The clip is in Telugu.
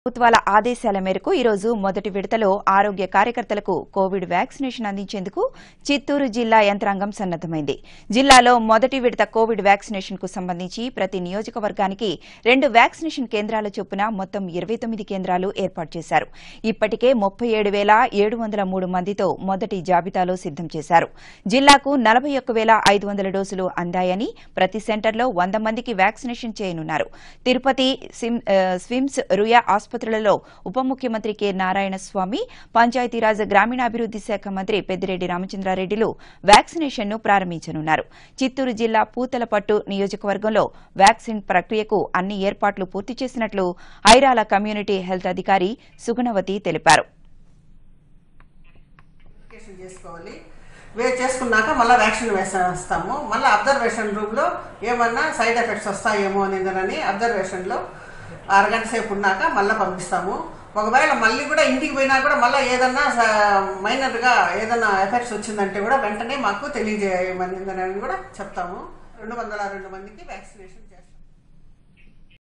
ప్రభుత్వాల ఆదేశాల మేరకు ఈరోజు మొదటి విడతలో ఆరోగ్య కార్యకర్తలకు కోవిడ్ వ్యాక్సినేషన్ అందించేందుకు చిత్తూరు జిల్లా యంత్రాంగం సన్నద్దమైంది జిల్లాలో మొదటి విడత కోవిడ్ వ్యాక్సినేషన్ కు సంబంధించి ప్రతి నియోజకవర్గానికి రెండు వ్యాక్సినేషన్ కేంద్రాల చొప్పున మొత్తం ఇరవై తొమ్మిది కేంద్రాలు ఏర్పాటు చేశారు ఇప్పటికే ముప్పై ఏడు వేల ఏడు వందల మూడు మందితో మొదటి జాబితాలో సిద్దం చేశారు జిల్లాకు నలభై ఒక్క వేల ఐదు వందల డోసులు అందాయని ప్రతి సెంటర్లో వంద మందికి వ్యాక్సినేషన్ చేయనున్నారు తిరుపతి సిమ్- ఆ, స్విమ్స్ రుయా ఆసుపత్రులలో ఉప ముఖ్యమంత్రి కె నారాయణ స్వామి పంచాయతీరాజ్ గ్రామీణాభివృద్ది శాఖ మంత్రి పెద్దిరెడ్డి రామచంద్రారెడ్డిలు వ్యాక్సినేషన్ ను ప్రారంభించనున్నారు చిత్తూరు జిల్లా పూతలపట్టు నియోజకవర్గంలో వ్యాక్సిన్ ప్రక్రియకు అన్ని ఏర్పాట్లు పూర్తి చేసినట్లు ఐరాల కమ్యూనిటీ హెల్త్ అధికారి సుగుణవతి తెలిపారు వెరిఫికేషన్ చేసుకోవాలి వే చేసుకున్నాక మళ్ళీ వ్యాక్సిన్ వేసేస్తాము మళ్ళీ అబ్జర్వేషన్ రూమ్లో ఏమన్నా సైడ్ ఎఫెక్ట్స్ వస్తాయేమో అనేదని అబ్జర్వేషన్లో అరగంట సేపు ఉన్నాక మళ్ళీ పంపిస్తాము ఒకవేళ మళ్ళీ కూడా ఇంటికి పోయినా కూడా మళ్ళీ ఏదన్నా స- మైనర్గా ఏదన్నా ఎఫెక్ట్స్ వచ్చిందంటే కూడా వెంటనే మాకు తెలియజేయమని కూడా చెప్తాము రెండు వందల రెండు మందికి వ్యాక్సినేషన్ చేస్తాము